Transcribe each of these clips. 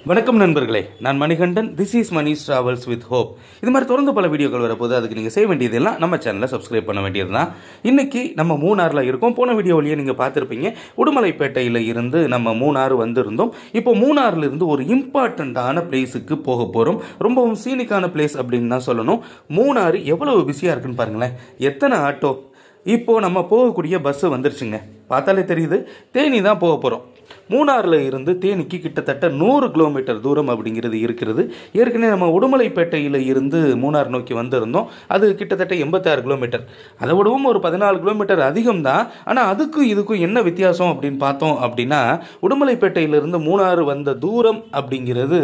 வணக்கம் நண்பர்களே நான் Manikandan this is Mani travels with hope இது மாதிரி தொடர்ந்து பல வீடியோக்கள் வரப்போது அதுக்கு நீங்கள் செய்ய வேண்டியதெல்லாம் நம்ம சேனலை சப்ஸ்கிரைப் பண்ண வேண்டியது தான் இன்னைக்கு நம்ம மூணாரில் இருக்கோம் போன வீடியோவிலேயே நீங்கள் பார்த்துருப்பீங்க உடுமலைப்பேட்டையில் இருந்து நம்ம மூணார் வந்திருந்தோம் இப்போ மூணாறுல இருந்து ஒரு இம்பார்ட்டண்ட்டான பிளேஸுக்கு போக போகிறோம் ரொம்பவும் சீனிக்கான பிளேஸ் அப்படின்னு தான் சொல்லணும் மூணாறு எவ்வளவு பிஸியாக இருக்குன்னு பாருங்களேன் எத்தனை ஆட்டோ இப்போ நம்ம போகக்கூடிய பஸ்ஸு வந்துருச்சுங்க பார்த்தாலே தெரியுது தேனி தான் போக போகிறோம் மூணாறில் இருந்து தேனிக்கு கிட்டத்தட்ட நூறு கிலோமீட்டர் தூரம் அப்படிங்கிறது இருக்கிறது ஏற்கனவே நம்ம உடுமலைப்பேட்டையில் இருந்து மூணார் நோக்கி வந்திருந்தோம் அது கிட்டத்தட்ட எண்பத்தாறு கிலோமீட்டர் அதை விடவும் ஒரு பதினாலு கிலோமீட்டர் அதிகம் தான் ஆனால் அதுக்கும் இதுக்கும் என்ன வித்தியாசம் அப்படின்னு பார்த்தோம் அப்படின்னா உடுமலைப்பேட்டையிலிருந்து மூணாறு வந்த தூரம் அப்படிங்கிறது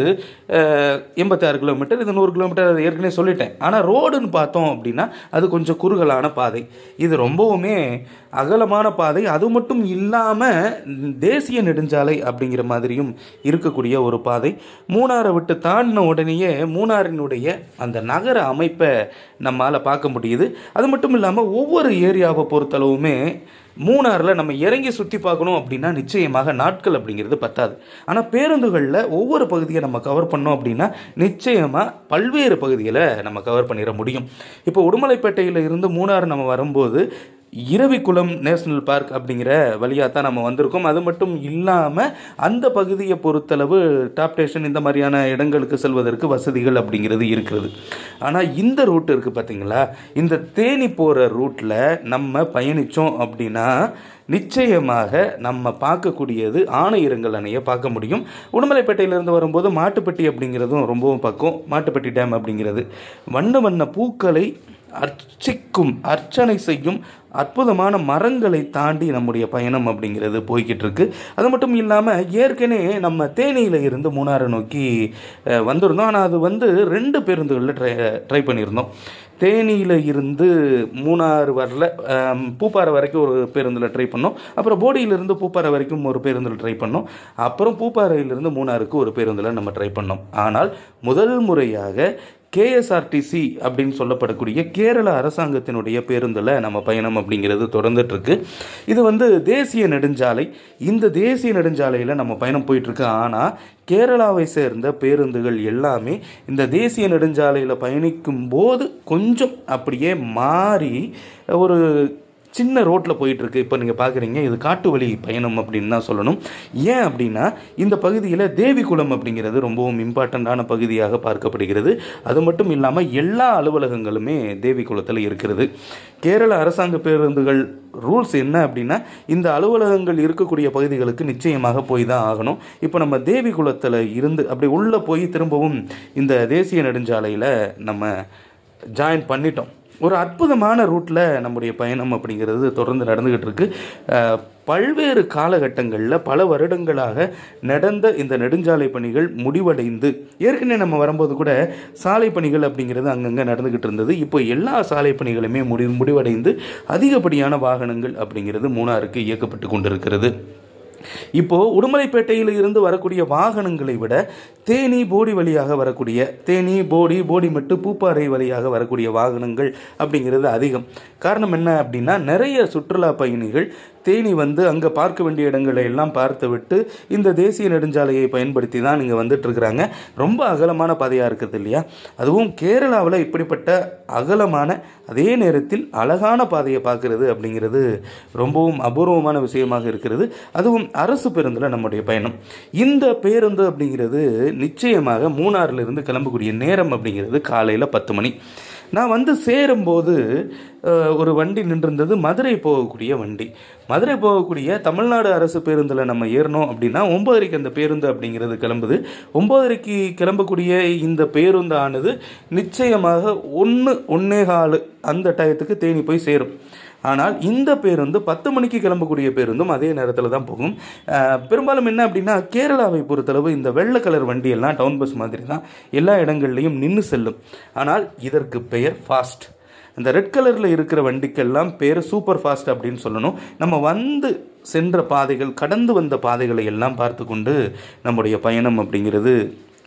எண்பத்தாறு கிலோமீட்டர் இது நூறு கிலோமீட்டர் அது ஏற்கனவே சொல்லிட்டேன் ஆனால் ரோடுன்னு பார்த்தோம் அப்படின்னா அது கொஞ்சம் குறுகலான பாதை இது ரொம்பவுமே அகலமான பாதை அது மட்டும் இல்லாமல் தேசிய நெடுஞ்சாலை அப்படிங்கிற மாதிரியும் இருக்கக்கூடிய ஒரு பாதை மூணாரை விட்டு தாண்டின உடனேயே மூணாரினுடைய அந்த நகர அமைப்பை நம்மால் பார்க்க முடியுது அது மட்டும் இல்லாமல் ஒவ்வொரு ஏரியாவை பொறுத்தளவுமே மூணாறில் நம்ம இறங்கி சுற்றி பார்க்கணும் அப்படின்னா நிச்சயமாக நாட்கள் அப்படிங்கிறது பத்தாது ஆனால் பேருந்துகளில் ஒவ்வொரு பகுதியை நம்ம கவர் பண்ணோம் அப்படின்னா நிச்சயமாக பல்வேறு பகுதிகளை நம்ம கவர் பண்ணிட முடியும் இப்போ உடுமலைப்பேட்டையில் இருந்து மூணாறு நம்ம வரும்போது இரவிக்குளம் நேஷனல் பார்க் அப்படிங்கிற வழியாக தான் நம்ம வந்திருக்கோம் அது மட்டும் இல்லாமல் அந்த பகுதியை பொறுத்தளவு டாப் ஸ்டேஷன் இந்த மாதிரியான இடங்களுக்கு செல்வதற்கு வசதிகள் அப்படிங்கிறது இருக்கிறது ஆனால் இந்த ரூட் இருக்குது பார்த்தீங்களா இந்த தேனி போகிற ரூட்டில் நம்ம பயணித்தோம் அப்படின்னா நிச்சயமாக நம்ம பார்க்கக்கூடியது ஆணையிரங்கள் அணையை பார்க்க முடியும் உடுமலைப்பேட்டையிலேருந்து வரும்போது மாட்டுப்பட்டி அப்படிங்கிறதும் ரொம்பவும் பக்கம் மாட்டுப்பட்டி டேம் அப்படிங்கிறது வண்ண வண்ண பூக்களை அர்ச்சிக்கும் அர்ச்சனை செய்யும் அற்புதமான மரங்களை தாண்டி நம்முடைய பயணம் அப்படிங்கிறது போய்கிட்டு இருக்கு அது மட்டும் இல்லாமல் ஏற்கனவே நம்ம தேனியில் இருந்து மூணாரை நோக்கி அஹ், வந்திருந்தோம் ஆனால் அது வந்து ரெண்டு பேருந்துகளில் ட்ரை ட்ரை பண்ணியிருந்தோம் தேனியில் இருந்து மூணாறு வரல அஹ், பூப்பாறை வரைக்கும் ஒரு பேருந்தில் ட்ரை பண்ணோம் அப்புறம் போடியிலிருந்து பூப்பாறை வரைக்கும் ஒரு பேருந்தில் ட்ரை பண்ணோம் அப்புறம் பூப்பாறையிலிருந்து மூணாருக்கு ஒரு பேருந்தில் நம்ம ட்ரை பண்ணோம் ஆனால் முதல் முறையாக கேஎஸ்ஆர்டிசி அப்படின்னு சொல்லப்படக்கூடிய கேரள அரசாங்கத்தினுடைய பேருந்தில் நம்ம பயணம் அப்படிங்கிறது தொடர்ந்துட்டு இருக்கு இது வந்து தேசிய நெடுஞ்சாலை இந்த தேசிய நெடுஞ்சாலையில் நம்ம பயணம் போயிட்டு இருக்கு ஆனால் கேரளாவை சேர்ந்த பேருந்துகள் எல்லாமே இந்த தேசிய நெடுஞ்சாலையில் பயணிக்கும் போது கொஞ்சம் அப்படியே மாறி ஒரு சின்ன ரோட்டில் போயிட்டு இருக்கு இப்போ நீங்கள் பார்க்குறீங்க இது காட்டு வழி பயணம் அப்படின்னு தான் சொல்லணும் ஏன் அப்படின்னா இந்த பகுதியில் தேவிகுளம் அப்படிங்கிறது ரொம்பவும் இம்பார்ட்டண்ட்டான பகுதியாக பார்க்கப்படுகிறது அது மட்டும் இல்லாமல் எல்லா அலுவலகங்களுமே தேவிகுளத்தில் இருக்கிறது கேரள அரசாங்க பேருந்துகள் ரூல்ஸ் என்ன அப்படின்னா இந்த அலுவலகங்கள் இருக்கக்கூடிய பகுதிகளுக்கு நிச்சயமாக போய் தான் ஆகணும் இப்போ நம்ம தேவிகுளத்தில் இருந்து அப்படி உள்ளே போய் திரும்பவும் இந்த தேசிய நெடுஞ்சாலையில் நம்ம ஜாயின் பண்ணிட்டோம் ஒரு அற்புதமான ரூட்டில் நம்முடைய பயணம் அப்படிங்கிறது தொடர்ந்து நடந்துக்கிட்டு இருக்கு அஹ், பல்வேறு காலகட்டங்களில் பல வருடங்களாக நடந்த இந்த நெடுஞ்சாலை பணிகள் முடிவடைந்து ஏற்கனவே நம்ம வரும்போது கூட சாலை பணிகள் அப்படிங்கிறது அங்கங்கே நடந்துக்கிட்டு இருந்தது இப்போ எல்லா சாலை பணிகளுமே முடி முடிவடைந்து அதிகப்படியான வாகனங்கள் அப்படிங்கிறது மூணாருக்கு இயக்கப்பட்டு கொண்டிருக்கிறது இப்போ உடுமலைப்பேட்டையில் இருந்து வரக்கூடிய வாகனங்களை விட தேனி போடி வழியாக வரக்கூடிய தேனி போடி போடிமெட்டு பூப்பாறை வழியாக வரக்கூடிய வாகனங்கள் அப்படிங்கிறது அதிகம் காரணம் என்ன அப்படின்னா நிறைய சுற்றுலா பயணிகள் தேனி வந்து அங்கே பார்க்க வேண்டிய இடங்களை எல்லாம் பார்த்து விட்டு இந்த தேசிய நெடுஞ்சாலையை பயன்படுத்தி தான் இங்கே வந்துட்டு இருக்கிறாங்க ரொம்ப அகலமான பாதையாக இருக்குது இல்லையா அதுவும் கேரளாவில் இப்படிப்பட்ட அகலமான அதே நேரத்தில் அழகான பாதையை பார்க்கறது அப்படிங்கிறது ரொம்பவும் அபூர்வமான விஷயமாக இருக்கிறது அதுவும் அரசு பேருந்தில் நம்முடைய பயணம் இந்த பேருந்து அப்படிங்கிறது நிச்சயமாக மூணாறுல இருந்து கிளம்பக்கூடிய நேரம் அப்படிங்கிறது காலையில் பத்து மணி நான் வந்து சேரும்போது அஹ், ஒரு வண்டி நின்றிருந்தது மதுரை போகக்கூடிய வண்டி மதுரை போகக்கூடிய தமிழ்நாடு அரசு பேருந்தில் நம்ம ஏறினோம் அப்படின்னா ஒம்பதரைக்கு அந்த பேருந்து அப்படிங்கிறது கிளம்புது ஒம்பதரைக்கு கிளம்பக்கூடிய இந்த பேருந்து ஆனது நிச்சயமாக ஒன்று ஒன்னே கால் அந்த டயத்துக்கு தேனி போய் சேரும் ஆனால் இந்த பேருந்து பத்து மணிக்கு கிளம்பக்கூடிய பேருந்தும் அதே நேரத்தில் தான் போகும் அஹ், பெரும்பாலும் என்ன அப்படின்னா கேரளாவை பொறுத்தளவு இந்த வெள்ளை கலர் வண்டியெல்லாம் டவுன் பஸ் மாதிரி தான் எல்லா இடங்கள்லையும் நின்று செல்லும் ஆனால் இதற்கு பெயர் ஃபாஸ்ட் இந்த ரெட் கலரில் இருக்கிற வண்டிக்கெல்லாம் பேர் சூப்பர் ஃபாஸ்ட் அப்படின்னு சொல்லணும் நம்ம வந்து சென்ற பாதைகள் கடந்து வந்த பாதைகளை எல்லாம் பார்த்து கொண்டு நம்முடைய பயணம் அப்படிங்கிறது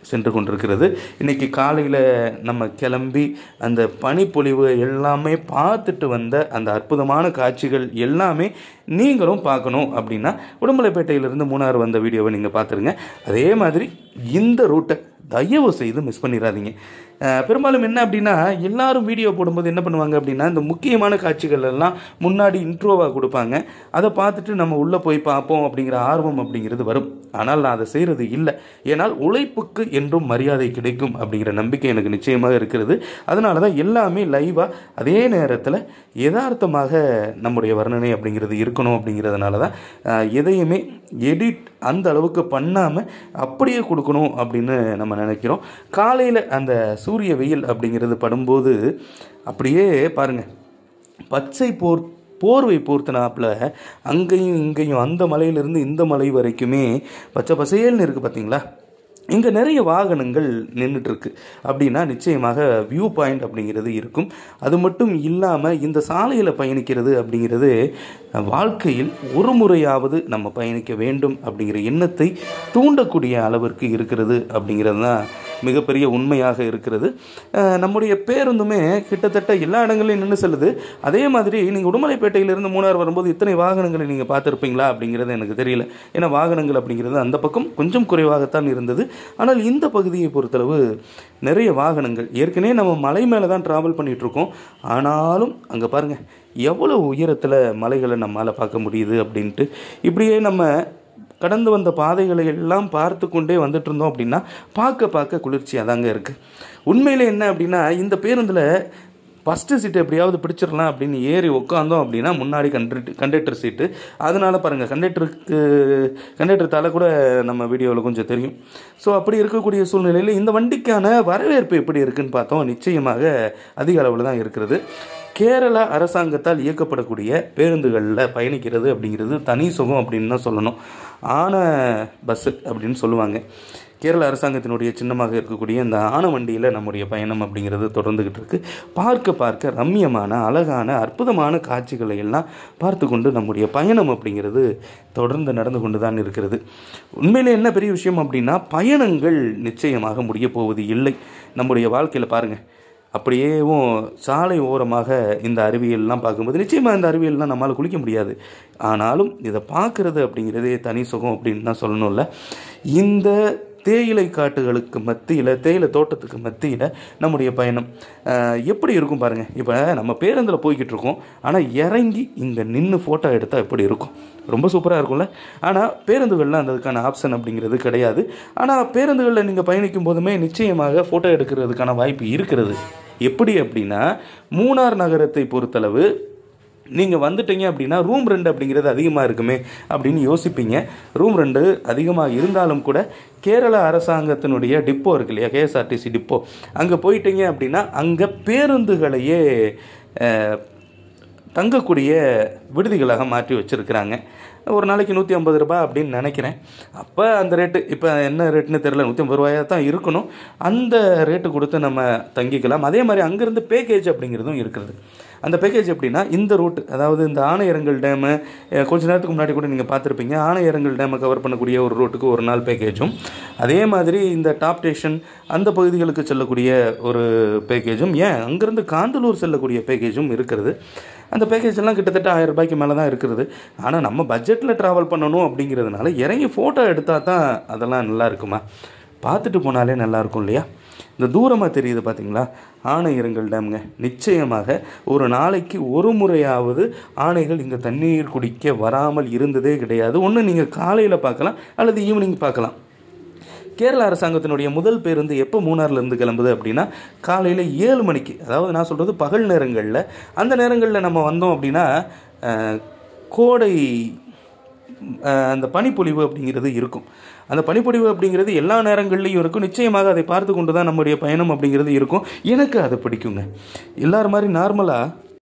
சென்று கொண்டிருக்கிறது இன்றைக்கி காலையில் நம்ம கிளம்பி அந்த பனிப்பொழிவு எல்லாமே பார்த்துட்டு வந்த அந்த அற்புதமான காட்சிகள் எல்லாமே நீங்களும் பார்க்கணும் அப்படின்னா உடம்பலைப்பேட்டையிலிருந்து மூணாறு வந்த வீடியோவை நீங்கள் பார்த்துருங்க அதே மாதிரி இந்த ரூட்டை தயவு செய்து மிஸ் பண்ணிடாதீங்க அஹ் பெரும்பாலும் என்ன அப்படின்னா எல்லாரும் வீடியோ போடும்போது என்ன பண்ணுவாங்க அப்படின்னா இந்த முக்கியமான காட்சிகள் எல்லாம் முன்னாடி இன்ட்ரோவாக கொடுப்பாங்க அதை பார்த்துட்டு நம்ம உள்ளே போய் பார்ப்போம் அப்படிங்கிற ஆர்வம் அப்படிங்கிறது வரும் ஆனால் நான் அதை செய்கிறது இல்லை ஏன்னால் உழைப்புக்கு என்றும் மரியாதை கிடைக்கும் அப்படிங்கிற நம்பிக்கை எனக்கு நிச்சயமாக இருக்கிறது அதனால தான் எல்லாமே லைவாக அதே நேரத்தில் யதார்த்தமாக நம்முடைய வர்ணனை அப்படிங்கிறது இருக்கணும் அப்படிங்கிறதுனால தான் அஹ், எதையுமே எடிட் அந்த அளவுக்கு பண்ணாமல் அப்படியே கொடுக்கணும் அப்படின்னு நம்ம நினைக்கிறோம் காலையில் அந்த சூரிய வெயில் அப்படிங்கிறது படும்போது அப்படியே பாருங்கள் பச்சை போர் போர்வை போர்த்தினாப்புல அங்கேயும் இங்கேயும் அந்த மலையிலிருந்து இந்த மலை வரைக்குமே பச்சை பசேல்னு இருக்குது பார்த்தீங்களா இங்கே நிறைய வாகனங்கள் நின்றுட்டுருக்கு அப்படின்னா நிச்சயமாக வியூ பாயிண்ட் அப்படிங்கிறது இருக்கும் அது மட்டும் இல்லாமல் இந்த சாலையில் பயணிக்கிறது அப்படிங்கிறது வாழ்க்கையில் ஒரு முறையாவது நம்ம பயணிக்க வேண்டும் அப்படிங்கிற எண்ணத்தை தூண்டக்கூடிய அளவிற்கு இருக்கிறது அப்படிங்கிறது தான் மிகப்பெரிய உண்மையாக இருக்கிறது அஹ் நம்முடைய பேருந்துமே கிட்டத்தட்ட எல்லா இடங்களையும் நின்று செல்லுது அதே மாதிரி நீங்கள் உடுமலைப்பேட்டையிலிருந்து மூணார் வரும்போது இத்தனை வாகனங்களை நீங்கள் பார்த்துருப்பீங்களா அப்படிங்கிறது எனக்கு தெரியல ஏன்னா வாகனங்கள் அப்படிங்கிறது அந்த பக்கம் கொஞ்சம் குறைவாகத்தான் இருந்தது ஆனால் இந்த பகுதியை பொறுத்தளவு நிறைய வாகனங்கள் ஏற்கனவே நம்ம மலை மேலே தான் ட்ராவல் பண்ணிகிட்ருக்கோம் ஆனாலும் அங்கே பாருங்கள் எவ்வளோ உயரத்தில் மலைகளை நம்மால் பார்க்க முடியுது அப்படின்ட்டு இப்படியே நம்ம கடந்து வந்த பாதைகளை எல்லாம் பார்த்து கொண்டே வந்துட்டு இருந்தோம் அப்படின்னா பார்க்க பார்க்க குளிர்ச்சியாக தாங்க இருக்குது உண்மையில் என்ன அப்படின்னா இந்த பேருந்தில் ஃபஸ்ட்டு சீட்டு எப்படியாவது பிடிச்சிடலாம் அப்படின்னு ஏறி உட்காந்தோம் அப்படின்னா முன்னாடி கண்டக்டர் கண்டக்டர் சீட்டு அதனால பாருங்கள் கண்டக்டருக்கு கண்டக்டர் தலை கூட நம்ம வீடியோவில் கொஞ்சம் தெரியும் ஸோ அப்படி இருக்கக்கூடிய சூழ்நிலையில் இந்த வண்டிக்கான வரவேற்பு எப்படி இருக்குன்னு பார்த்தோம் நிச்சயமாக அதிக அளவில் தான் இருக்கிறது கேரளா அரசாங்கத்தால் இயக்கப்படக்கூடிய பேருந்துகளில் பயணிக்கிறது அப்படிங்கிறது தனி சுகம் அப்படின்னு தான் சொல்லணும் ஆன பஸ்ஸு அப்படின்னு சொல்லுவாங்க கேரள அரசாங்கத்தினுடைய சின்னமாக இருக்கக்கூடிய இந்த ஆன வண்டியில் நம்முடைய பயணம் அப்படிங்கிறது தொடர்ந்துக்கிட்டு இருக்கு பார்க்க பார்க்க ரம்மியமான அழகான அற்புதமான காட்சிகளை எல்லாம் பார்த்து கொண்டு நம்முடைய பயணம் அப்படிங்கிறது தொடர்ந்து நடந்து கொண்டு தான் இருக்கிறது உண்மையிலே என்ன பெரிய விஷயம் அப்படின்னா பயணங்கள் நிச்சயமாக முடிய போவது இல்லை நம்முடைய வாழ்க்கையில் பாருங்கள் அப்படியேவும் சாலை ஓரமாக இந்த அறிவியல்லாம் பார்க்கும்போது நிச்சயமாக இந்த அறிவியல்லாம் நம்மளால் குளிக்க முடியாது ஆனாலும் இதை பார்க்குறது அப்படிங்கிறதே தனி சுகம் அப்படின்னு தான் சொல்லணும்ல இந்த தேயிலை காட்டுகளுக்கு மத்தியில் தேயிலை தோட்டத்துக்கு மத்தியில் நம்முடைய பயணம் அஹ், எப்படி இருக்கும் பாருங்கள் இப்போ நம்ம பேருந்தில் போய்கிட்டு இருக்கோம் ஆனால் இறங்கி இங்கே நின்று ஃபோட்டோ எடுத்தால் எப்படி இருக்கும் ரொம்ப சூப்பராக இருக்கும்ல ஆனால் பேருந்துகளில் அந்த அதுக்கான ஆப்ஷன் அப்படிங்கிறது கிடையாது ஆனால் பேருந்துகளில் நீங்கள் பயணிக்கும் போதுமே நிச்சயமாக ஃபோட்டோ எடுக்கிறதுக்கான வாய்ப்பு இருக்கிறது எப்படி அப்படின்னா மூணார் நகரத்தை பொறுத்தளவு நீங்கள் வந்துட்டீங்க அப்படின்னா ரூம் ரெண்ட் அப்படிங்கிறது அதிகமாக இருக்குமே அப்படின்னு யோசிப்பீங்க ரூம் ரெண்டு அதிகமாக இருந்தாலும் கூட கேரள அரசாங்கத்தினுடைய டிப்போ இருக்கு இல்லையா கேஎஸ்ஆர்டிசி டிப்போ அங்கே போயிட்டீங்க அப்படின்னா அங்கே பேருந்துகளையே அஹ், தங்கக்கூடிய விடுதிகளாக மாற்றி வச்சுருக்கிறாங்க ஒரு நாளைக்கு நூற்றி ஐம்பது ரூபாய் அப்படின்னு நினைக்கிறேன் அப்போ அந்த ரேட்டு இப்போ என்ன ரேட்டுன்னு தெரில நூற்றி ஐம்பது ரூபாயாக தான் இருக்கணும் அந்த ரேட்டு கொடுத்து நம்ம தங்கிக்கலாம் அதே மாதிரி அங்கேருந்து பேக்கேஜ் அப்படிங்கிறதும் இருக்கிறது அந்த பேக்கேஜ் எப்படின்னா இந்த ரூட் அதாவது இந்த ஆனையரங்கல் டேமு அஹ், கொஞ்ச நேரத்துக்கு முன்னாடி கூட நீங்கள் பார்த்துருப்பீங்க ஆனையரங்கல் டேமை கவர் பண்ணக்கூடிய ஒரு ரூட்டுக்கு ஒரு நாள் பேக்கேஜும் அதே மாதிரி இந்த டாப் ஸ்டேஷன் அந்த பகுதிகளுக்கு செல்லக்கூடிய ஒரு பேக்கேஜும் ஏன் அங்கேருந்து காந்தலூர் செல்லக்கூடிய பேக்கேஜும் இருக்கிறது அந்த பேக்கேஜ் எல்லாம் கிட்டத்தட்ட ஆயிரம் ரூபாய்க்கு மேலே தான் இருக்கிறது ஆனால் நம்ம பட்ஜெட்டில் ட்ராவல் பண்ணணும் அப்படிங்கிறதுனால இறங்கி ஃபோட்டோ எடுத்தால் தான் அதெல்லாம் நல்லா இருக்குமா பார்த்துட்டு போனாலே நல்லா இருக்கும் இல்லையா இந்த தூரமாக தெரியுது பார்த்தீங்களா ஆனையரங்கல் டேம்ங்க நிச்சயமாக ஒரு நாளைக்கு ஒரு முறையாவது ஆணைகள் இங்கே தண்ணீர் குடிக்க வராமல் இருந்ததே கிடையாது ஒன்று நீங்கள் காலையில் பார்க்கலாம் அல்லது ஈவினிங் பார்க்கலாம் கேரள அரசாங்கத்தினுடைய முதல் பேருந்து எப்போ மூணார்லேருந்து கிளம்புது அப்படின்னா காலையில் ஏழு மணிக்கு அதாவது நான் சொல்கிறது பகல் நேரங்களில் அந்த நேரங்களில் நம்ம வந்தோம் அப்படின்னா அஹ், கோடை அஹ், அந்த பனிப்பொழிவு அப்படிங்கிறது இருக்கும் அந்த பனிப்பொழிவு அப்படிங்கிறது எல்லா நேரங்கள்லையும் இருக்கும் நிச்சயமாக அதை பார்த்து கொண்டு தான் நம்முடைய பயணம் அப்படிங்கிறது இருக்கும் எனக்கு அது பிடிக்குங்க எல்லார் மாதிரி நார்மலாக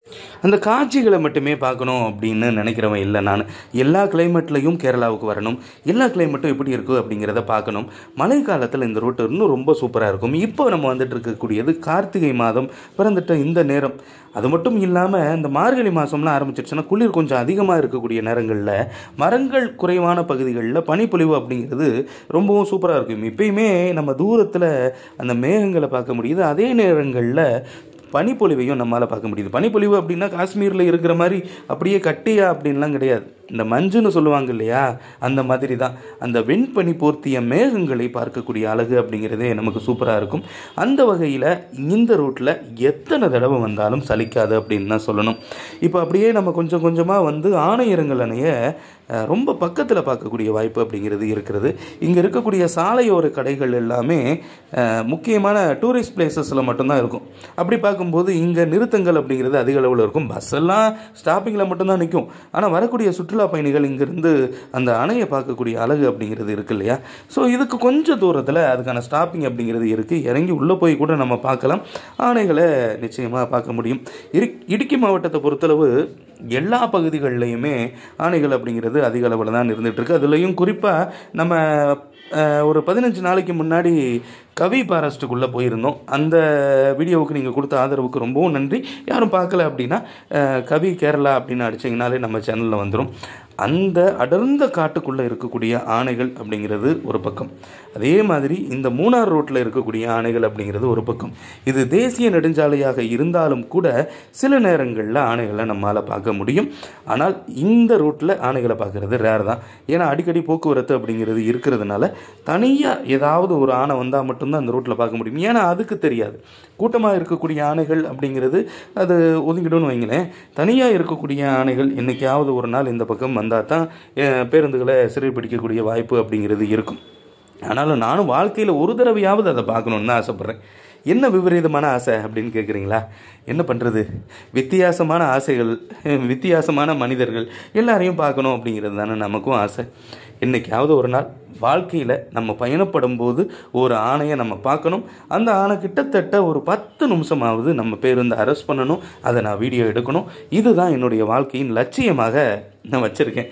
அந்த காட்சிகளை மட்டுமே பார்க்கணும் அப்படின்னு நினைக்கிறவன் இல்லை நான் எல்லா கிளைமேட்லையும் கேரளாவுக்கு வரணும் எல்லா கிளைமேட்டும் எப்படி இருக்குது அப்படிங்கிறத பார்க்கணும் மழை காலத்தில் இந்த ரூட் இன்னும் ரொம்ப சூப்பராக இருக்கும் இப்போ நம்ம வந்துட்டு இருக்கக்கூடியது கார்த்திகை மாதம் பிறந்துட்ட இந்த நேரம் அது மட்டும் இல்லாமல் இந்த மார்கழி மாதம்லாம் ஆரம்பிச்சிருச்சுன்னா குளிர் கொஞ்சம் அதிகமாக இருக்கக்கூடிய நேரங்களில் மரங்கள் குறைவான பகுதிகளில் பனிப்பொழிவு அப்படிங்கிறது ரொம்பவும் சூப்பராக இருக்கும் இப்பயுமே நம்ம தூரத்தில் அந்த மேகங்களை பார்க்க முடியுது அதே நேரங்களில் பனிப்பொழிவையும் நம்மளால் பார்க்க முடியுது பனிப்பொழிவு அப்படின்னா காஷ்மீரில் இருக்கிற மாதிரி அப்படியே கட்டியா அப்படின்லாம் கிடையாது இந்த மஞ்சுன்னு சொல்லுவாங்க இல்லையா அந்த மாதிரி தான் அந்த வெண்பனி போர்த்திய மேகங்களை பார்க்கக்கூடிய அழகு அப்படிங்கிறதே நமக்கு சூப்பராக இருக்கும் அந்த வகையில் இந்த ரூட்டில் எத்தனை தடவை வந்தாலும் சலிக்காது அப்படின்னு தான் சொல்லணும் இப்போ அப்படியே நம்ம கொஞ்சம் கொஞ்சமாக வந்து ஆணையரங்கள் அணைய அஹ், ரொம்ப பக்கத்தில் பார்க்கக்கூடிய வாய்ப்பு அப்படிங்கிறது இருக்கிறது இங்கே இருக்கக்கூடிய சாலையோர கடைகள் எல்லாமே அஹ், முக்கியமான டூரிஸ்ட் பிளேசஸில் மட்டும்தான் இருக்கும் அப்படி பார்க்கும்போது இங்கே நிறுத்தங்கள் அப்படிங்கிறது அதிக அளவில் இருக்கும் பஸ் எல்லாம் ஸ்டாப்பிங்கில் மட்டும்தான் நிற்கும் ஆனால் வரக்கூடிய சுற்றுலா பயணிகள் இங்கேருந்து அந்த அணையை பார்க்கக்கூடிய அழகு அப்படிங்கிறது இருக்கு இல்லையா ஸோ இதுக்கு கொஞ்சம் தூரத்தில் அதுக்கான ஸ்டாப்பிங் அப்படிங்கிறது இருக்குது இறங்கி உள்ளே போய் கூட நம்ம பார்க்கலாம் ஆணைகளை நிச்சயமாக பார்க்க முடியும் இரு இடுக்கி மாவட்டத்தை பொறுத்தளவு எல்லா பகுதிகளிலையுமே ஆணைகள் அப்படிங்கிறது அதிக அளவில் தான் இருந்துகிட்டு இருக்கு அதுலேயும் குறிப்பாக நம்ம அஹ், ஒரு பதினஞ்சு நாளைக்கு முன்னாடி கவி ஃபாரஸ்ட்டுக்குள்ளே போயிருந்தோம் அந்த வீடியோவுக்கு நீங்கள் கொடுத்த ஆதரவுக்கு ரொம்பவும் நன்றி யாரும் பார்க்கல அப்படின்னா அஹ், கவி கேரளா அப்படின்னு அடிச்சிங்கனாலே நம்ம சேனலில் வந்துடும் அந்த அடர்ந்த காட்டுக்குள்ளே இருக்கக்கூடிய ஆணைகள் அப்படிங்கிறது ஒரு பக்கம் அதே மாதிரி இந்த மூணார் ரோட்டில் இருக்கக்கூடிய ஆணைகள் அப்படிங்கிறது ஒரு பக்கம் இது தேசிய நெடுஞ்சாலையாக இருந்தாலும் கூட சில நேரங்களில் ஆணைகளை நம்மளால் பார்க்க முடியும் ஆனால் இந்த ரூட்டில் ஆணைகளை பார்க்குறது ரேர் தான் ஏன்னா அடிக்கடி போக்குவரத்து அப்படிங்கிறது இருக்கிறதுனால தனியாக ஏதாவது ஒரு ஆணை வந்தால் மட்டும்தான் அந்த ரூட்டில் பார்க்க முடியும் ஏன்னா அதுக்கு தெரியாது கூட்டமாக இருக்கக்கூடிய ஆணைகள் அப்படிங்கிறது அது ஒதுங்கிடும்னு வைங்களேன் தனியாக இருக்கக்கூடிய ஆணைகள் என்னைக்காவது ஒரு நாள் இந்த பக்கம் வந்தால் தான் அஹ், பேருந்துகளை சிறைப்பிடிக்கக்கூடிய வாய்ப்பு அப்படிங்கிறது இருக்கும் ஆனாலும் நானும் வாழ்க்கையில் ஒரு தடவையாவது அதை பார்க்கணுன்னு தான் ஆசைப்பட்றேன் என்ன விபரீதமான ஆசை அப்படின்னு கேட்குறீங்களா என்ன பண்ணுறது வித்தியாசமான ஆசைகள் வித்தியாசமான மனிதர்கள் எல்லாரையும் பார்க்கணும் அப்படிங்கிறது தானே நமக்கும் ஆசை என்னைக்காவது ஒரு நாள் வாழ்க்கையில் நம்ம பயணப்படும் போது ஒரு ஆணையை நம்ம பார்க்கணும் அந்த ஆணை கிட்டத்தட்ட ஒரு பத்து நிமிஷமாவது நம்ம பேருந்து அரெஸ்ட் பண்ணணும் அதை நான் வீடியோ எடுக்கணும் இதுதான் என்னுடைய வாழ்க்கையின் லட்சியமாக நான் வச்சுருக்கேன்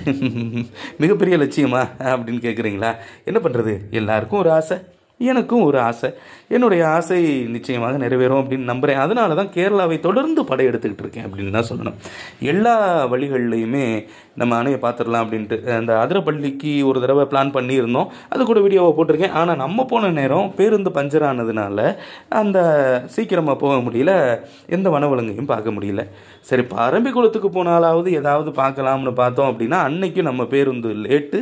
மிகப்பெரிய லட்சியமா அப்படின்னு கேட்குறீங்களா என்ன பண்ணுறது எல்லாருக்கும் ஒரு ஆசை எனக்கும் ஒரு ஆசை என்னுடைய ஆசை நிச்சயமாக நிறைவேறும் அப்படின்னு நம்புகிறேன் அதனால தான் கேரளாவை தொடர்ந்து படையெடுத்துக்கிட்டு இருக்கேன் அப்படின்னு தான் சொல்லணும் எல்லா வழிகள்லையுமே நம்ம அணையை பார்த்துடலாம் அப்படின்ட்டு அந்த அதிரப்பள்ளிக்கு ஒரு தடவை பிளான் பண்ணியிருந்தோம் அது கூட வீடியோவை போட்டிருக்கேன் ஆனால் நம்ம போன நேரம் பேருந்து பஞ்சர் ஆனதுனால அந்த சீக்கிரமாக போக முடியல எந்த வனவிலங்கையும் பார்க்க முடியல சரி பரம்பிக்குளத்துக்கு போனாலாவது ஏதாவது பார்க்கலாம்னு பார்த்தோம் அப்படின்னா அன்னைக்கு நம்ம பேருந்து லேட்டு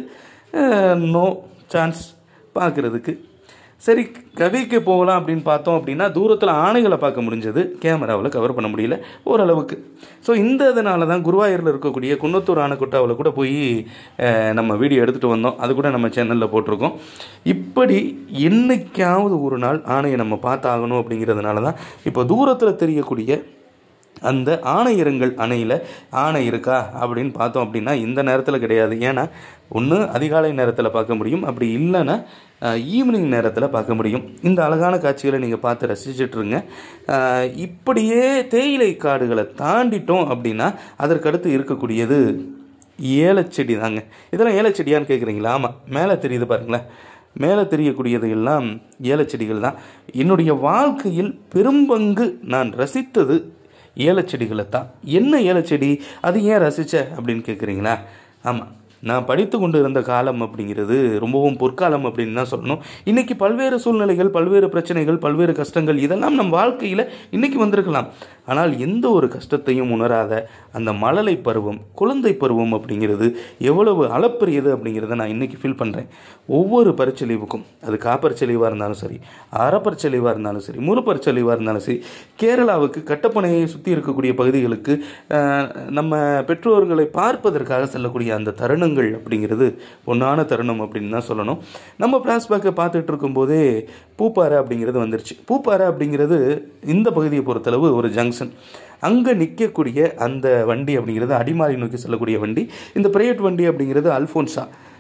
நோ சான்ஸ் பார்க்குறதுக்கு சரி கவிக்கு போகலாம் அப்படின்னு பார்த்தோம் அப்படின்னா தூரத்தில் ஆணைகளை பார்க்க முடிஞ்சது கேமராவில் கவர் பண்ண முடியல ஓரளவுக்கு ஸோ இந்த இதனால தான் குருவாயூரில் இருக்கக்கூடிய குன்னத்தூர் ஆனைக்குட்டாவில் கூட போய் அஹ், நம்ம வீடியோ எடுத்துகிட்டு வந்தோம் அது கூட நம்ம சேனலில் போட்டிருக்கோம் இப்படி என்னைக்காவது ஒரு நாள் ஆணையை நம்ம பார்த்தாகணும் அப்படிங்கிறதுனால தான் இப்போ தூரத்தில் தெரியக்கூடிய அந்த ஆணையரங்கள் அணையில் ஆணை இருக்கா அப்படின்னு பார்த்தோம் அப்படின்னா இந்த நேரத்தில் கிடையாது ஏன்னா ஒன்று அதிகாலை நேரத்தில் பார்க்க முடியும் அப்படி இல்லைன்னா ஈவினிங் நேரத்தில் பார்க்க முடியும் இந்த அழகான காட்சிகளை நீங்கள் பார்த்து ரசிச்சிட்ருங்க இப்படியே தேயிலை காடுகளை தாண்டிட்டோம் அப்படின்னா அதற்கடுத்து இருக்கக்கூடியது ஏலச்செடி தாங்க இதெல்லாம் ஏலச்செடியான்னு கேட்குறீங்களா ஆமாம் மேலே தெரியுது பாருங்களேன் மேலே தெரியக்கூடியது எல்லாம் ஏலச்செடிகள் தான் என்னுடைய வாழ்க்கையில் பெரும்பங்கு நான் ரசித்தது ஏலச்செடிகளை தான் என்ன ஏலச்செடி அது ஏன் ரசித்த அப்படின்னு கேட்குறீங்களா ஆமாம் நான் படித்து கொண்டு இருந்த காலம் அப்படிங்கிறது ரொம்பவும் பொற்காலம் அப்படின்னு தான் சொல்லணும் இன்றைக்கி பல்வேறு சூழ்நிலைகள் பல்வேறு பிரச்சனைகள் பல்வேறு கஷ்டங்கள் இதெல்லாம் நம் வாழ்க்கையில் இன்றைக்கி வந்திருக்கலாம் ஆனால் எந்த ஒரு கஷ்டத்தையும் உணராத அந்த மழலை பருவம் குழந்தை பருவம் அப்படிங்கிறது எவ்வளவு அளப்பரியது அப்படிங்கிறத நான் இன்றைக்கி ஃபீல் பண்ணுறேன் ஒவ்வொரு பரிச்சலிவுக்கும் அது காப்பரிச்சலிவாக இருந்தாலும் சரி அறப்பரிச்சலிவாக இருந்தாலும் சரி முறுப்பரிச்சலிவாக இருந்தாலும் சரி கேரளாவுக்கு கட்டப்பனையை சுற்றி இருக்கக்கூடிய பகுதிகளுக்கு அஹ், நம்ம பெற்றோர்களை பார்ப்பதற்காக செல்லக்கூடிய அந்த தருணங்கள் அப்படிங்கிறது பொன்னான தருணம் அப்படின்னு தான் சொல்லணும் நம்ம ஃப்ளாஷ்பேக்கை பார்த்துட்டு இருக்கும்போதே பூப்பாறை அப்படிங்கிறது வந்துருச்சு பூப்பாறை அப்படிங்கிறது இந்த பகுதியை பொறுத்தளவு ஒரு ஜங்ஷன் அங்கே நிற்கக்கூடிய அந்த வண்டி அப்படிங்கிறது அடிமாலி நோக்கி செல்லக்கூடிய வண்டி இந்த பிரைவேட் வண்டி அப்படிங்கிறது அல்ஃபோன்ஸா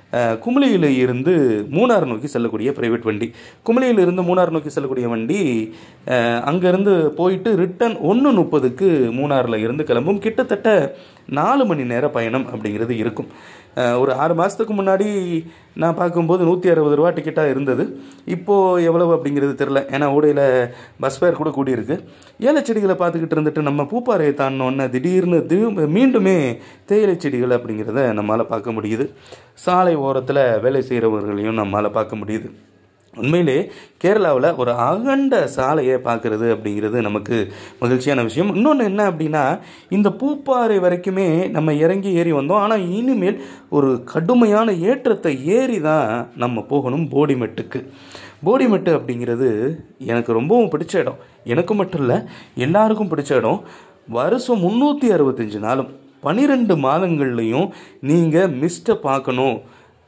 அஹ், குமுளியில் இருந்து மூணார் நோக்கி செல்லக்கூடிய பிரைவேட் வண்டி குமுளியில் இருந்து மூணார் நோக்கி செல்லக்கூடிய வண்டி அஹ், அங்கேருந்து போயிட்டு ரிட்டன் ஒன்று முப்பதுக்கு மூணாரில் இருந்து கிளம்பும் கிட்டத்தட்ட நாலு மணி நேர பயணம் அப்படிங்கிறது இருக்கும் அஹ், ஒரு ஆறு மாதத்துக்கு முன்னாடி நான் பார்க்கும்போது நூற்றி அறுபது ரூபா டிக்கெட்டாக இருந்தது இப்போது எவ்வளவு அப்படிங்கிறது தெரில ஏன்னா ஊடையில் பஸ் ஃபேர் கூட கூடியிருக்கு ஏலை செடிகளை பார்த்துக்கிட்டு இருந்துட்டு நம்ம பூப்பாறையை தாண்டினோன்னே திடீர்னு தி- மீண்டுமே தேயிலை செடிகள் அப்படிங்கிறத நம்மளால் பார்க்க முடியுது சாலை ஓரத்தில் வேலை செய்கிறவர்களையும் நம்மளால் பார்க்க முடியுது உண்மையிலே கேரளாவில் ஒரு அகண்ட சாலையை பார்க்குறது அப்படிங்கிறது நமக்கு மகிழ்ச்சியான விஷயம் இன்னொன்று என்ன அப்படின்னா இந்த பூப்பாறை வரைக்குமே நம்ம இறங்கி ஏறி வந்தோம் ஆனால் இனிமேல் ஒரு கடுமையான ஏற்றத்தை ஏறி தான் நம்ம போகணும் போடிமெட்டுக்கு போடிமெட்டு அப்படிங்கிறது எனக்கு ரொம்பவும் பிடிச்ச இடம் எனக்கு மட்டும் இல்லை எல்லாருக்கும் பிடிச்ச இடம் வருஷம் முந்நூற்றி அறுபத்தஞ்சு நாளும் பன்னிரெண்டு மாதங்கள்லையும் நீங்கள் மிஸ்ட்டை பார்க்கணும்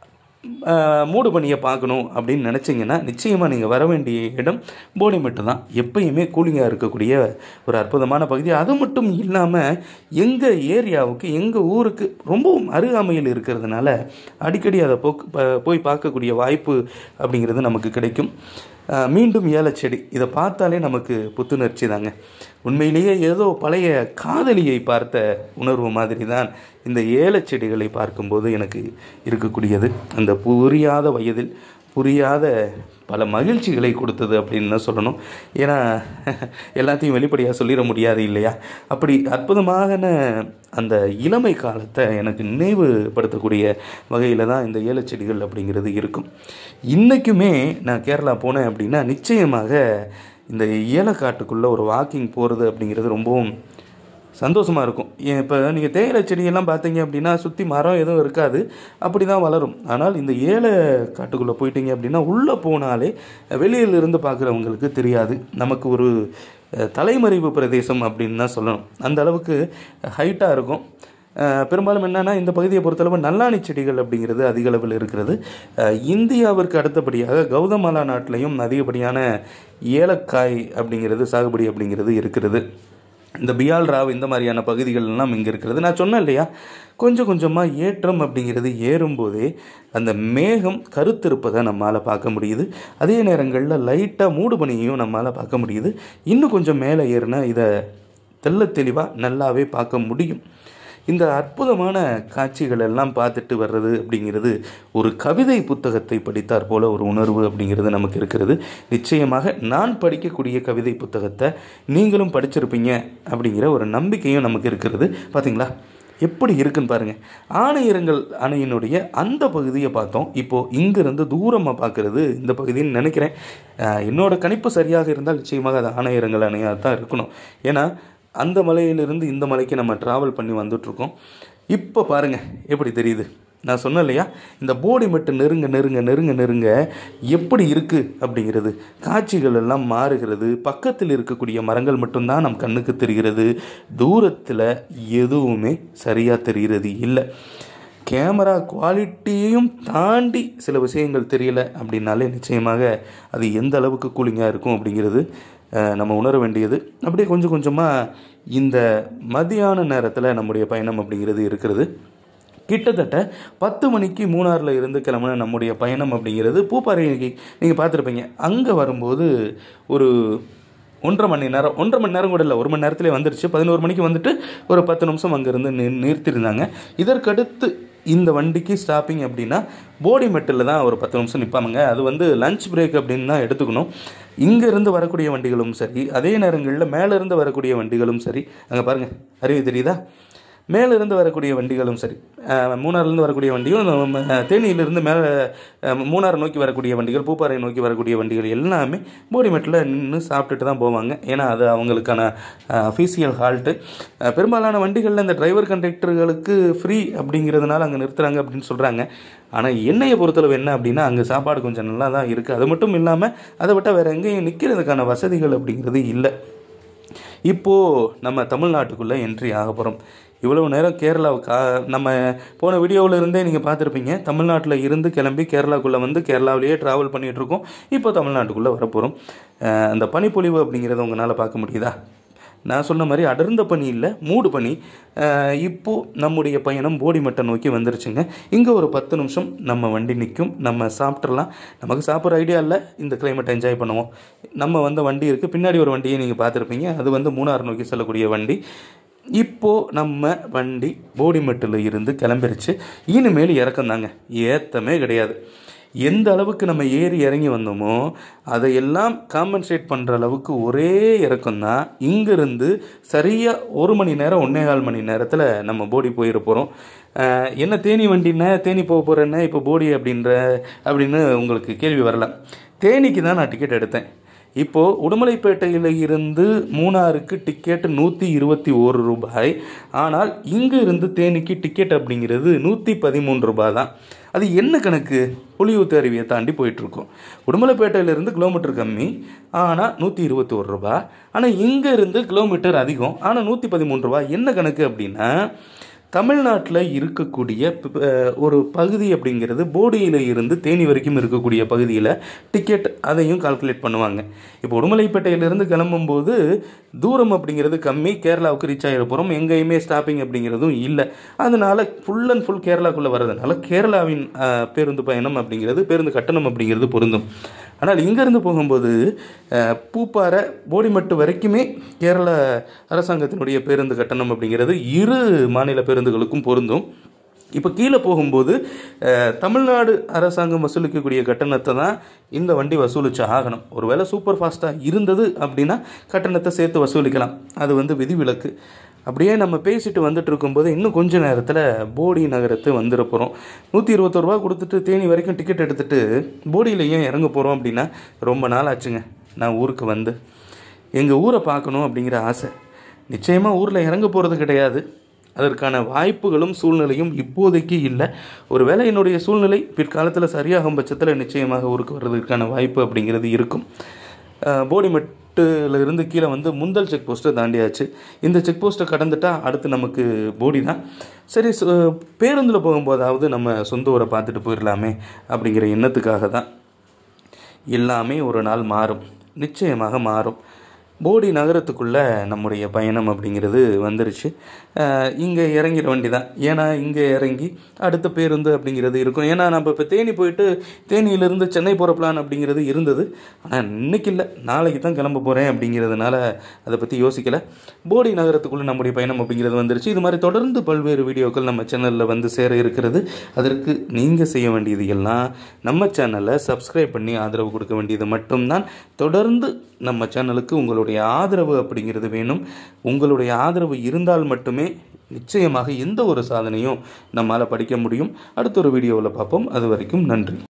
ஆஹ், மூடு பனியை பார்க்கணும் அப்படின்னு நினச்சிங்கன்னா நிச்சயமாக நீங்கள் வர வேண்டிய இடம் போடிமெட்டு தான் எப்பயுமே கூலிங்காக இருக்கக்கூடிய ஒரு அற்புதமான பகுதி அது மட்டும் இல்லாமல் எங்கள் ஏரியாவுக்கு எங்கள் ஊருக்கு ரொம்பவும் அருகாமையில் இருக்கிறதுனால அடிக்கடி அதை போக்கு ப- போய் பார்க்கக்கூடிய வாய்ப்பு அப்படிங்கிறது நமக்கு கிடைக்கும் ஆஹ், மீண்டும் ஏலச்செடி இதை பார்த்தாலே நமக்கு புத்துணர்ச்சி தாங்க உண்மையிலேயே ஏதோ பழைய காதலியை பார்த்த உணர்வு மாதிரி தான் இந்த ஏலச்செடிகளை பார்க்கும்போது எனக்கு இருக்கக்கூடியது அந்த புரியாத வயதில் புரியாத பல மகிழ்ச்சிகளை கொடுத்தது அப்படின்னு தான் சொல்லணும் ஏன்னா எல்லாத்தையும் வெளிப்படையாக சொல்லிட முடியாது இல்லையா அப்படி அற்புதமான அந்த இளமை காலத்தை எனக்கு நினைவுபடுத்தக்கூடிய வகையில் தான் இந்த ஏலச்செடிகள் அப்படிங்கிறது இருக்கும் இன்றைக்குமே நான் கேரளா போனேன் அப்படின்னா நிச்சயமாக இந்த ஏலக்காட்டுக்குள்ளே ஒரு வாக்கிங் போகிறது அப்படிங்கிறது ரொம்பவும் சந்தோஷமாக இருக்கும் இப்போ நீங்கள் தேயிலை செடியெல்லாம் பார்த்தீங்க அப்படின்னா சுற்றி மரம் எதுவும் இருக்காது அப்படி தான் வளரும் ஆனால் இந்த ஏலை காட்டுக்குள்ளே போயிட்டீங்க அப்படின்னா உள்ளே போனாலே வெளியில இருந்து பார்க்குறவங்களுக்கு தெரியாது நமக்கு ஒரு அஹ், தலைமறைவு பிரதேசம் அப்படின்னு தான் சொல்லணும் அந்த அளவுக்கு ஹைட்டாக இருக்கும் அஹ், பெரும்பாலும் என்னன்னா இந்த பகுதியை பொறுத்தளவு நல்லாணி செடிகள் அப்படிங்கிறது அதிக அளவில் இருக்கிறது அஹ், இந்தியாவிற்கு அடுத்தபடியாக கௌதமாலா நாட்டிலையும் அதிகப்படியான ஏலக்காய் அப்படிங்கிறது சாகுபடி அப்படிங்கிறது இருக்கிறது இந்த பியால் ராவ் இந்த மாதிரியான பகுதிகள் எல்லாம் இங்கே இருக்கிறது நான் சொன்னேன் இல்லையா கொஞ்சம் கொஞ்சமாக ஏற்றம் அப்படிங்கிறது ஏறும்போதே அந்த மேகம் கருத்திருப்பதை நம்மளால் பார்க்க முடியுது அதே நேரங்களில் லைட்டாக மூடுபனியையும் நம்மளால் பார்க்க முடியுது இன்னும் கொஞ்சம் மேலே ஏறினா இதை தெள்ளத் தெளிவாக நல்லாவே பார்க்க முடியும் இந்த அற்புதமான காட்சிகள் எல்லாம் பார்த்துட்டு வர்றது அப்படிங்கிறது ஒரு கவிதை புத்தகத்தை படித்தாற் போல ஒரு உணர்வு அப்படிங்கிறது நமக்கு இருக்கிறது நிச்சயமாக நான் படிக்கக்கூடிய கவிதை புத்தகத்தை நீங்களும் படிச்சிருப்பீங்க அப்படிங்கிற ஒரு நம்பிக்கையும் நமக்கு இருக்கிறது பார்த்தீங்களா எப்படி இருக்குன்னு பாருங்க ஆணையரங்கள் அணையினுடைய அந்த பகுதியை பார்த்தோம் இப்போ இங்கிருந்து தூரமாக பார்க்கறது இந்த பகுதின்னு நினைக்கிறேன் அஹ் என்னோட கணிப்பு சரியாக இருந்தால் நிச்சயமாக அது ஆணையரங்கள் அணையாக தான் இருக்கணும் ஏன்னா அந்த மலையிலிருந்து இந்த மலைக்கு நம்ம ட்ராவல் பண்ணி வந்துட்ருக்கோம் இப்போ பாருங்கள் எப்படி தெரியுது நான் சொன்னேன் இல்லையா இந்த போடி மட்டும் நெருங்க நெருங்க நெருங்க நெருங்க எப்படி இருக்குது அப்படிங்கிறது காட்சிகள் எல்லாம் மாறுகிறது பக்கத்தில் இருக்கக்கூடிய மரங்கள் மட்டும்தான் நம் கண்ணுக்கு தெரிகிறது தூரத்தில் எதுவுமே சரியாக தெரிகிறது இல்லை கேமரா குவாலிட்டியையும் தாண்டி சில விஷயங்கள் தெரியல அப்படின்னாலே நிச்சயமாக அது எந்த அளவுக்கு கூலிங்காக இருக்கும் அப்படிங்கிறது அஹ், நம்ம உணர வேண்டியது அப்படியே கொஞ்சம் கொஞ்சமாக இந்த மதியான நேரத்தில் நம்முடைய பயணம் அப்படிங்கிறது இருக்கிறது கிட்டத்தட்ட பத்து மணிக்கு மூணாறில் இருந்து கிளம்புன நம்முடைய பயணம் அப்படிங்கிறது பூப்பாறைக்கு நீங்கள் பார்த்துருப்பீங்க அங்கே வரும்போது ஒரு ஒன்றரை மணி நேரம் ஒன்றரை மணி நேரம் கூட இல்லை ஒரு மணி நேரத்திலே வந்துருச்சு பதினோரு மணிக்கு வந்துட்டு ஒரு பத்து நிமிஷம் அங்கேருந்து நி நிறுத்தியிருந்தாங்க இதற்கடுத்து இந்த வண்டிக்கு ஸ்டாப்பிங் அப்படின்னா போடிமெட்டில் தான் ஒரு பத்து நிமிஷம் நிற்பாங்க அது வந்து லஞ்ச் பிரேக் அப்படின்னு தான் எடுத்துக்கணும் இங்கேருந்து வரக்கூடிய வண்டிகளும் சரி அதே நேரங்களில் மேலேருந்து வரக்கூடிய வண்டிகளும் சரி அங்கே பாருங்கள் அறிவு தெரியுதா மேலிருந்து வரக்கூடிய வண்டிகளும் சரி அஹ், மூணாறுலேருந்து வரக்கூடிய வண்டியும் நம்ம, அஹ், தேனியிலிருந்து மேலே அஹ், மூணாறு நோக்கி வரக்கூடிய வண்டிகள் பூப்பாறை நோக்கி வரக்கூடிய வண்டிகள் எல்லாமே போடிமெட்டில் நின்று சாப்பிட்டுட்டு தான் போவாங்க ஏன்னா அது அவங்களுக்கான அஃபீஷியல் ஹால்ட்டு பெரும்பாலான வண்டிகளில் இந்த டிரைவர் கண்டக்டர்களுக்கு ஃப்ரீ அப்படிங்கிறதுனால அங்கே நிறுத்துறாங்க அப்படின்னு சொல்கிறாங்க ஆனால் என்னையை பொறுத்தளவு என்ன அப்படின்னா அங்கே சாப்பாடு கொஞ்சம் நல்லா தான் இருக்குது அது மட்டும் இல்லாமல் அதை விட்டால் வேறு எங்கேயும் நிற்கிறதுக்கான வசதிகள் அப்படிங்கிறது இல்லை இப்போது நம்ம தமிழ்நாட்டுக்குள்ளே என்ட்ரி ஆக போகிறோம் இவ்வளவு நேரம் கேரளாவுக்கா நம்ம போன வீடியோவில் இருந்தே நீங்கள் பார்த்துருப்பீங்க தமிழ்நாட்டில் இருந்து கிளம்பி கேரளாக்குள்ளே வந்து கேரளாவிலேயே ட்ராவல் பண்ணிகிட்டு இருக்கோம் இப்போ தமிழ்நாட்டுக்குள்ளே வரப்போகிறோம் அந்த பனிப்பொழிவு அப்படிங்கிறத உங்களால் பார்க்க முடியுதா நான் சொன்ன மாதிரி அடர்ந்த பனி இல்லை மூடு பனி அஹ், இப்போ நம்முடைய பயணம் போடிமட்டை நோக்கி வந்துருச்சுங்க இங்கே ஒரு பத்து நிமிஷம் நம்ம வண்டி நிற்கும் நம்ம சாப்பிட்றலாம் நமக்கு சாப்பிட்ற ஐடியா இல்லை இந்த கிளைமேட் என்ஜாய் பண்ணுவோம் நம்ம வந்த வண்டி இருக்குது பின்னாடி ஒரு வண்டியை நீங்கள் பார்த்துருப்பீங்க அது வந்து மூணார் நோக்கி செல்லக்கூடிய வண்டி இப்போ நம்ம வண்டி போடிமெட்டில் இருந்து கிளம்பிருச்சு இனிமேல் இறக்கம் தாங்க ஏத்தமே கிடையாது எந்த அளவுக்கு நம்ம ஏறி இறங்கி வந்தோமோ அதையெல்லாம் காம்பன்சேட் பண்ணுற அளவுக்கு ஒரே இறக்கம் தான் இங்கிருந்து சரியாக ஒரு மணி நேரம் ஒன்றே கால் மணி நேரத்தில் நம்ம போடி போயிட போகிறோம் என்ன தேனி வண்டின்னா தேனி போக போகிறேன்னா இப்போ போடி அப்படின்ற அப்படின்னு உங்களுக்கு கேள்வி வரலாம் தேனிக்கு தான் நான் டிக்கெட் எடுத்தேன் இப்போது உடுமலைப்பேட்டையில் இருந்து மூணாருக்கு டிக்கெட் நூற்றி இருபத்தி ஒரு ரூபாய் ஆனால் இங்கே இருந்து தேனிக்கு டிக்கெட் அப்படிங்கிறது நூற்றி பதிமூன்று ரூபாய் தான் அது என்ன கணக்கு புலியூத்து அருவியை தாண்டி போயிட்டுருக்கோம் உடுமலைப்பேட்டையிலேருந்து கிலோமீட்டர் கம்மி ஆனால் நூற்றி இருபத்தி ஒரு ரூபாய் ஆனால் இங்கே இருந்து கிலோமீட்டர் அதிகம் ஆனால் நூற்றி பதிமூன்று ரூபாய் என்ன கணக்கு அப்படின்னா தமிழ்நாட்டில் இருக்கக்கூடிய ப- அஹ் ஒரு பகுதி அப்படிங்கிறது போடியில் இருந்து தேனி வரைக்கும் இருக்கக்கூடிய பகுதியில் டிக்கெட் அதையும் கால்குலேட் பண்ணுவாங்க இப்போ உடுமலைப்பேட்டையிலிருந்து கிளம்பும்போது தூரம் அப்படிங்கிறது கம்மி கேரளாவுக்கு ரீச் ஆகிட போகிறோம் எங்கேயுமே ஸ்டாப்பிங் அப்படிங்கிறதும் இல்லை அதனால ஃபுல் அண்ட் ஃபுல் கேரளாக்குள்ளே வர்றதுனால கேரளாவின் அஹ், பேருந்து பயணம் அப்படிங்கிறது பேருந்து கட்டணம் அப்படிங்கிறது பொருந்தும் ஆனால் இங்கேருந்து போகும்போது அஹ், பூப்பாறை போடிமட்டு வரைக்குமே கேரள அரசாங்கத்தினுடைய பேருந்து கட்டணம் அப்படிங்கிறது இரு மாநில பேருந்துகளுக்கும் பொருந்தும் இப்போ கீழே போகும்போது அஹ், தமிழ்நாடு அரசாங்கம் வசூலிக்கக்கூடிய கட்டணத்தை தான் இந்த வண்டி வசூலிச்சு ஆகணும் ஒருவேளை சூப்பர் ஃபாஸ்ட்டாக இருந்தது அப்படின்னா கட்டணத்தை சேர்த்து வசூலிக்கலாம் அது வந்து விதிவிலக்கு அப்படியே நம்ம பேசிட்டு வந்துட்டு இருக்கும்போது இன்னும் கொஞ்ச நேரத்தில் போடி நகரத்து வந்துட போகிறோம் நூற்றி இருபத்தொரு ரூபா கொடுத்துட்டு தேனி வரைக்கும் டிக்கெட் எடுத்துட்டு போடியில் ஏன் இறங்க போகிறோம் அப்படின்னா ரொம்ப நாள் ஆச்சுங்க நான் ஊருக்கு வந்து எங்கள் ஊரை பார்க்கணும் அப்படிங்கிற ஆசை நிச்சயமாக ஊரில் இறங்க போகிறது கிடையாது அதற்கான வாய்ப்புகளும் சூழ்நிலையும் இப்போதைக்கு இல்லை ஒருவேளை என்னுடைய சூழ்நிலை பிற்காலத்தில் சரியாகும் பட்சத்தில் நிச்சயமாக ஊருக்கு வர்றதுக்கான வாய்ப்பு அப்படிங்கிறது இருக்கும் அஹ் போடிமெட்டுல இருந்து கீழே வந்து முந்தல் செக் போஸ்ட்டை தாண்டியாச்சு இந்த செக் போஸ்ட்டை கடந்துட்டா அடுத்து நமக்கு போடி தான் சரி பேருந்தில் போகும்போதாவது நம்ம சொந்த ஊரை பார்த்துட்டு போயிடலாமே அப்படிங்கிற எண்ணத்துக்காக தான் எல்லாமே ஒரு நாள் மாறும் நிச்சயமாக மாறும் போடி நகரத்துக்குள்ளே நம்முடைய பயணம் அப்படிங்கிறது வந்துருச்சு இங்கே இறங்கிட வேண்டி தான் ஏன்னா இங்கே இறங்கி அடுத்த பேருந்து அப்படிங்கிறது இருக்கும் ஏன்னா நம்ம இப்போ தேனி போயிட்டு தேனியிலேருந்து சென்னை போகிற பிளான் அப்படிங்கிறது இருந்தது ஆனால் இன்னைக்கு இல்லை நாளைக்கு தான் கிளம்ப போகிறேன் அப்படிங்கிறதுனால அதை பற்றி யோசிக்கலை போடி நகரத்துக்குள்ளே நம்முடைய பயணம் அப்படிங்கிறது வந்துருச்சு இது மாதிரி தொடர்ந்து பல்வேறு வீடியோக்கள் நம்ம சேனலில் வந்து சேர இருக்கிறது அதற்கு நீங்கள் செய்ய வேண்டியது எல்லாம் நம்ம சேனலை சப்ஸ்கிரைப் பண்ணி ஆதரவு கொடுக்க வேண்டியது மட்டும்தான் தொடர்ந்து நம்ம சேனலுக்கு உங்களுடைய ஆதரவு அப்படிங்கிறது வேணும் உங்களுடைய ஆதரவு இருந்தால் மட்டுமே நிச்சயமாக எந்த ஒரு சாதனையும் நம்மால் படிக்க முடியும் அடுத்த ஒரு வீடியோவில் பார்ப்போம் அது வரைக்கும் நன்றி